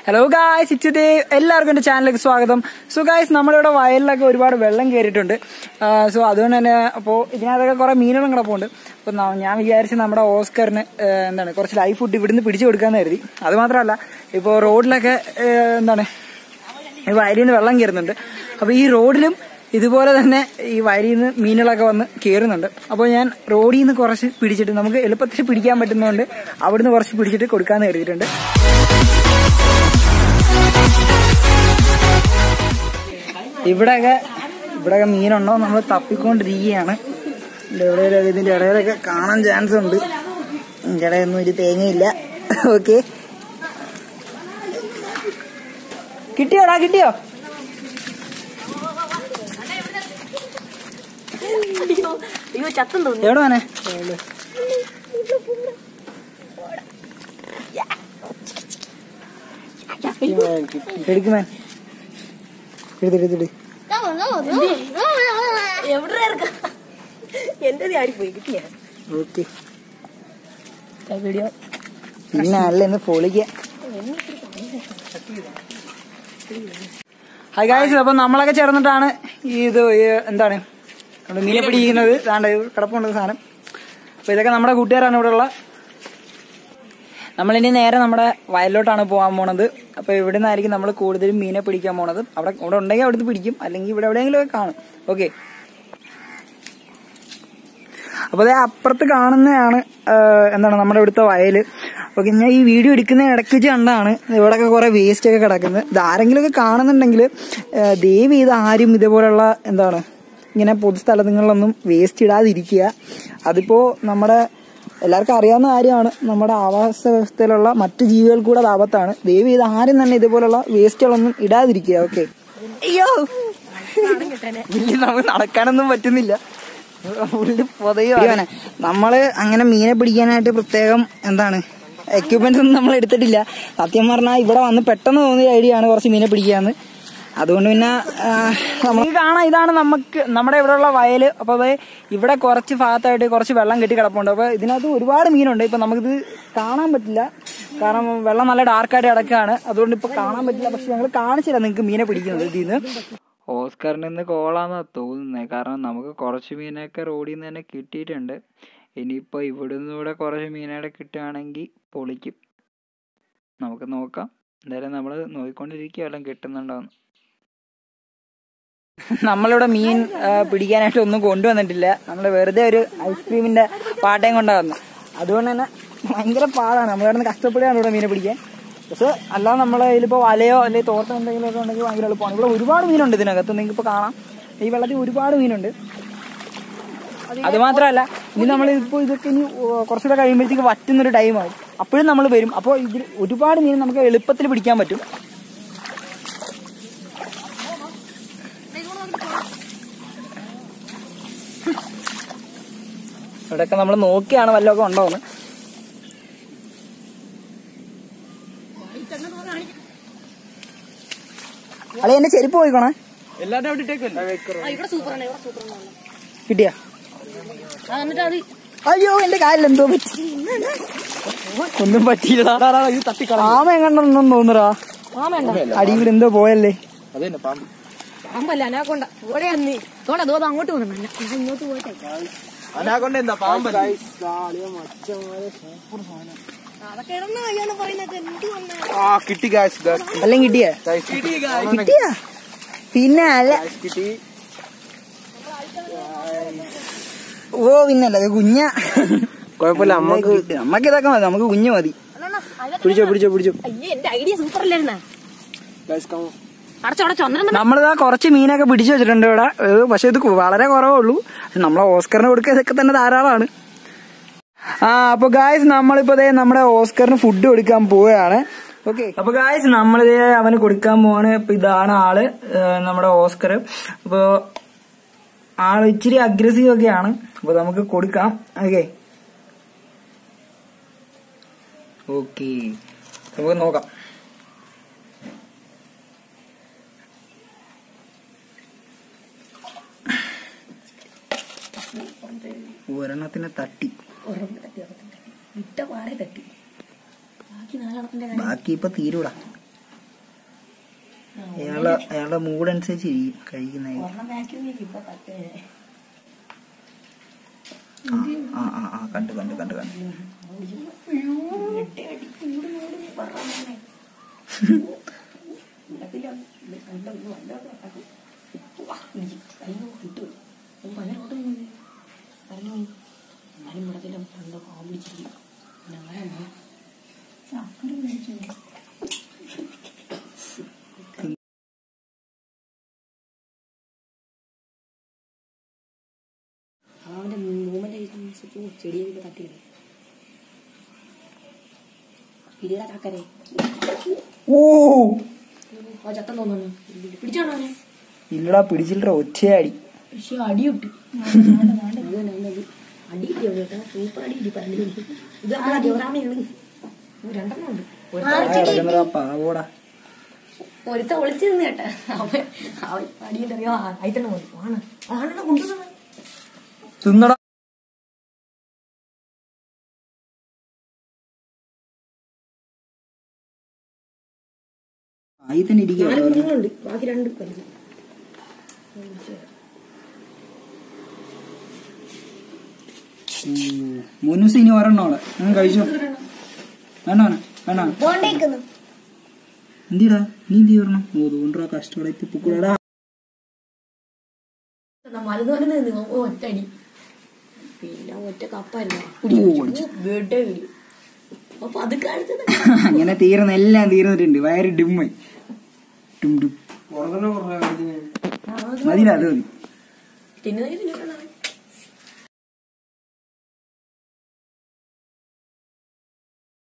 hello guys ഇച്ചതേ എല്ലാവർക്കും എന്റെ ചാനലിലേക്ക് സ്വാഗതം സോ ഗായ്സ് നമ്മളിവിടെ വയലിലൊക്കെ ഒരുപാട് വെള്ളം കയറിയിട്ടുണ്ട് സോ അതുകൊണ്ട് തന്നെ അപ്പോൾ ഇതിനകത്തൊക്കെ കുറെ മീനുകളും കിടപ്പുണ്ട് അപ്പോൾ ന- ഞാൻ വിചാരിച്ച് നമ്മുടെ ഓസ്കറിന് ആ, എന്താണ് കുറച്ച് ലൈഫ് ഫുഡ് ഇവിടുന്ന് പിടിച്ചു കൊടുക്കാന്ന് കരുതി അത് മാത്രമല്ല ഇപ്പോൾ റോഡിലൊക്കെ ആ, എന്താണ് ഈ വയലിൽ നിന്ന് വെള്ളം കയറുന്നുണ്ട് അപ്പോൾ ഈ റോഡിലും ഇതുപോലെ തന്നെ ഈ വയലിൽ നിന്ന് മീനുകളൊക്കെ വന്ന് കയറുന്നുണ്ട് അപ്പോൾ ഞാൻ റോഡിൽ നിന്ന് കുറച്ച് പിടിച്ചിട്ട് നമുക്ക് എളുപ്പത്തിൽ പിടിക്കാൻ പറ്റുന്നതുകൊണ്ട് അവിടുന്ന് കുറച്ച് പിടിച്ചിട്ട് കൊടുക്കാന്ന് കരുതിയിട്ടുണ്ട് ഇവിടെയൊക്കെ ഇവിടെയൊക്കെ മീനുണ്ടോ നമ്മൾ തപ്പിക്കൊണ്ടിരിക്കുകയാണ് ഇതിന്റെ എവിടെയൊക്കെ ഇതിന്റെ ഇടയിലൊക്കെ കാണാൻ ചാൻസ് ഉണ്ട് ഇതിന്റെ ഇടയൊന്നും ഒരു തേങ്ങയില്ല ഓക്കെ കിട്ടിയോടാ കിട്ടിയോ അയ്യോ ചത്തം തോന്നി എവിടെ വേണേ എടുക്കുമേ എടുത്തെടുത്തിട്ട് എവിടെ ഇറക്ക എന്റെ ആടിപ്പോയി കിട്ടിയ ഓക്കെ വീഡിയോ പിന്നെ അല്ല ഇന്ന് പൊളിക്ക ഹായ് ഗായ്സ് അപ്പൊ നമ്മളൊക്കെ ചേർന്നിട്ടാണ് ഈ ഇത് ഈ എന്താണ് നമ്മള് മീനെ പിടിക്കുന്നത് താണ്ട കിടപ്പുണ്ട് സാധനം അപ്പൊ ഇതൊക്കെ നമ്മുടെ കൂട്ടുകാരാണ് ഇവിടെ ഉള്ള നമ്മളിനി നേരെ നമ്മുടെ വയലിലോട്ടാണ് പോകാൻ പോണത് അപ്പൊ ഇവിടെ നിന്നായിരിക്കും നമ്മൾ കൂടുതലും മീനെ പിടിക്കാൻ പോണത് അവിടെ ഇവിടെ ഉണ്ടെങ്കിൽ അവിടുന്ന് പിടിക്കും അല്ലെങ്കിൽ ഇവിടെ എവിടെയെങ്കിലും ഒക്കെ കാണും ഓക്കെ അപ്പൊ അതേ അപ്പുറത്ത് കാണുന്നതാണ് ആ, എന്താണ് നമ്മുടെ ഇവിടുത്തെ വയല് ഓക്കെ ഞാൻ ഈ വീഡിയോ എടുക്കുന്ന ഇടയ്ക്ക് വെച്ച് കണ്ടാണ് ഇവിടെയൊക്കെ കുറെ വേസ്റ്റ് ഒക്കെ കിടക്കുന്നത് ഇത് ആരെങ്കിലും ഒക്കെ കാണുന്നുണ്ടെങ്കിൽ ദയവ് ചെയ്ത് ആരും ഇതേപോലുള്ള എന്താണ് ഇങ്ങനെ പൊതുസ്ഥലങ്ങളിലൊന്നും വേസ്റ്റ് ഇടാതിരിക്കുക അതിപ്പോ നമ്മുടെ എല്ലാവർക്കും അറിയാവുന്ന കാര്യമാണ് നമ്മുടെ ആവാസ വ്യവസ്ഥയിലുള്ള മറ്റു ജീവികൾ കൂടെ അത് ആപത്താണ് ദയവ് ചെയ്ത് ആരും തന്നെ ഇതുപോലുള്ള വേസ്റ്റുകളൊന്നും ഇടാതിരിക്കുക ഓക്കെ അയ്യോ ഇല്ല നമുക്ക് നടക്കാനൊന്നും പറ്റുന്നില്ല ഉള്ളിൽ പൊതയുവാണ് നമ്മള് അങ്ങനെ മീനെ പിടിക്കാനായിട്ട് പ്രത്യേകം എന്താണ് എക്യുപ്മെന്റ്സ് ഒന്നും നമ്മൾ എടുത്തിട്ടില്ല സത്യം പറഞ്ഞാൽ ഇവിടെ വന്ന് പെട്ടെന്ന് തോന്നിയ ഐഡിയ ആണ് കുറച്ച് മീനെ പിടിക്കാന്ന് അതുകൊണ്ട് പിന്നെ നമുക്ക് കാണാം ഇതാണ് നമുക്ക് നമ്മുടെ ഇവിടെയുള്ള വയല് അപ്പൊ അത് ഇവിടെ കുറച്ച് ഭാഗത്തായിട്ട് കുറച്ച് വെള്ളം കെട്ടി കിടപ്പുണ്ട് അപ്പൊ ഇതിനകത്ത് ഒരുപാട് മീനുണ്ട് ഇപ്പൊ നമുക്കിത് കാണാൻ പറ്റില്ല കാരണം വെള്ളം നല്ല ഡാർക്കായിട്ട് കിടക്കുകയാണ് അതുകൊണ്ട് ഇപ്പൊ കാണാൻ പറ്റില്ല പക്ഷെ ഞങ്ങൾ കാണിച്ചില്ല നിങ്ങൾക്ക് മീനെ പിടിക്കുന്നത് ഇതിൽ നിന്ന് ഓസ്കറിന് ഇന്ന് കോളാന്നാ തോന്നുന്നത് കാരണം നമുക്ക് കുറച്ച് മീനൊക്കെ റോഡിൽ നിന്ന് തന്നെ കിട്ടിയിട്ടുണ്ട് ഇനിയിപ്പോൾ ഇവിടുന്ന് ഇവിടെ കുറച്ച് മീനുകളെ കിട്ടുകയാണെങ്കിൽ പൊളിക്കും നമുക്ക് നോക്കാം എന്തായാലും നമ്മൾ നോക്കിക്കൊണ്ടിരിക്കുക വല്ലതും കിട്ടുന്നുണ്ടോന്ന് നമ്മളിവിടെ മീൻ ആ, പിടിക്കാനായിട്ട് ഒന്നും കൊണ്ടുവന്നിട്ടില്ല നമ്മൾ വെറുതെ ഒരു ഐസ്ക്രീമിന്റെ പാട്ടയും കൊണ്ടാ വന്നു അതുകൊണ്ട് തന്നെ ഭയങ്കര പാടാണ് നമ്മൾ കിടന്ന് കഷ്ടപ്പെടുകയാണ് ഇവിടെ മീനെ പിടിക്കാൻ പക്ഷെ അല്ലാതെ നമ്മളെ ഇതിലിപ്പോ വലയോ അല്ലെങ്കിൽ തോട്ടം എന്തെങ്കിലും ഒക്കെ ഉണ്ടെങ്കിൽ ഭയങ്കര എളുപ്പമാണ് ഇവിടെ ഒരുപാട് മീനുണ്ട് ഇതിനകത്ത് നിങ്ങൾക്ക് ഇപ്പൊ കാണാം ഈ വെള്ളത്തിൽ ഒരുപാട് മീനുണ്ട് അത് മാത്രമല്ല ഇനി നമ്മൾ ഇപ്പോൾ ഇതൊക്കെ ഇനി ഓ, കുറച്ചുകൂടെ കഴിയുമ്പോഴത്തേക്ക് വറ്റുന്നൊരു ടൈമാവും അപ്പോഴും നമ്മൾ വരും അപ്പോൾ ഇതിൽ ഒരുപാട് മീൻ നമുക്ക് എളുപ്പത്തിൽ പിടിക്കാൻ പറ്റും ഇവിടെയൊക്കെ നമ്മൾ നോക്കിയാണ് വല്ലതൊക്കെ ഉണ്ടോന്ന് അളി എന്റെ ചെരുപ്പ് പോയിക്കോണേ ഇവിടെ സൂപ്പറാണ് ഇവിടെ സൂപ്പറാണ് കിട്ടിയ എന്നിട്ട് അത് അയ്യോ എന്റെ കാലിൽ എന്തോ പറ്റി ഒന്നും പറ്റിയില്ല ആമ എങ്ങണ്ടൊന്നും തോന്നുറാ ആമേണ്ട അടിയിൽ എന്തോ പോയല്ലേ പാമ്പല്ല അനാക്കൊണ്ട ഇവിടെ അന്ന് തോടെ ദോത അങ്ങോട്ട് വന്നു ഞാൻ ഇങ്ങോട്ട് പോയിട്ടേ അതൊക്കെ ഇടന്ന അയ്യാന്ന് പറയുന്നത് എന്ത് വന്ന എല്ലാം കിട്ടിയ കിട്ടിയ പിന്നെ അല്ല ഓ പിന്നല്ല ഇത് കുഞ്ഞ കുഴപ്പമില്ല നമുക്ക് നമ്മക്ക് ഇതൊക്കെ മതി നമുക്ക് കുഞ്ഞ് മതി പിടിച്ചോ പിടിച്ചോ പിടിച്ചോ അയ്യേ എന്റെ ഐഡിയ സൂപ്പർ അല്ലായിരുന്ന അടച്ചോടച്ചോ അന്നേരം നമ്മളിതാ കുറച്ച് മീനൊക്കെ പിടിച്ചു വെച്ചിട്ടുണ്ട് ഇവിടെ ഏഹ് പക്ഷെ ഇത് കു- വളരെ കുറവേ ഉള്ളൂ നമ്മളെ ഓസ്കറിന് കൊടുക്കുക ഇതൊക്കെ തന്നെ ധാരാളമാണ് ആ അപ്പൊ ഗായ്സ് നമ്മളിപ്പോ ദേ നമ്മുടെ ഓസ്കറിന് ഫുഡ് കൊടുക്കാൻ പോവുകയാണ് ഓക്കെ അപ്പൊ ഗായ്സ് നമ്മളിതേ അവന് കൊടുക്കാൻ പോവാണ് ഇപ്പൊ ഇതാണ് ആള് ഏഹ് നമ്മുടെ ഓസ്കർ അപ്പൊ ആള് ഇച്ചിരി അഗ്രസീവ് ഒക്കെയാണ് അപ്പൊ നമുക്ക് കൊടുക്കാം ഓക്കെ ഓക്കെ നമുക്ക് നോക്കാം ഒരെണ്ണത്തിനെ തട്ടി ഇട്ട പാടെ തട്ടി ബാക്കി നാലെണ്ണത്തിന്റെ ബാക്കി ഇപ്പൊ തീരൂടാ അയാളുടെ അയാളുടെ മൂഡ് അനുസരിച്ച് ഇരിക്കും കഴിക്കുന്നത് ഒരെണ്ണം ബാക്കിൽ ഇപ്പൊ പത്തേ ആ ആ ആ കണ്ടു കണ്ടു കണ്ടു കണ്ടു അവന്റെ മൂവ്മെന്റ് ചെടിയൊക്കെ തട്ടിയത് പിടിയുടെ കാക്കരെ ഓ ആ ചത്തം തോന്നുന്നു പിടിച്ചാണോ അവനെ ഇല്ലടാ പിടിച്ചില്ല ഒറ്റയാടി പക്ഷെ അടി കിട്ടി അടി കിട്ടി കേട്ടോ സൂപ്പർ അടി കിട്ടി പറഞ്ഞു ഇത് ആ ജോറാമയാണ് രണ്ടെണ്ണം ഉണ്ട് കിടക്കുന്നതാ പാവോടാ ഒരുത്ത ഒളിച്ചിരുന്ന് കേട്ടാ അവൻ അവൻ അടിയിട്ടറിയോ ആയി തന്നെ പോയി ആണ് ആണെന്നാ കൊണ്ടുവന്നത് തിന്നടാ ആയി തന്നെ നാല് ഇരിക്കുക കുഞ്ഞുങ്ങളുണ്ട് ബാക്കി രണ്ട് വലുത് മുനുസ് ഇനി ഒരെണ്ണം അവിടെ ഞാൻ കഴിച്ചോ വേണ്ട വേണ്ട വേണ്ട എന്തിടാ നീ എന്ത് ചെയ്യണം ഓ അതുകൊണ്ടാ കഷ്ടപ്പെടാ ഇപ്പൊ പുക്കൂടാ വലുത് വലുത് ഒറ്റടി പിന്നെ ഒറ്റ കപ്പായിരുന്നു ബേഡേ വീഡിയോ അപ്പൊ അത് കാണിച്ചത് അങ്ങനെ തീർന്ന എല്ലാം തീർന്നിട്ടുണ്ട് വയറ് ഡിമ്മ് ടും ടും മതിയില്ല അത് മതി തിന്നുന്നതിന്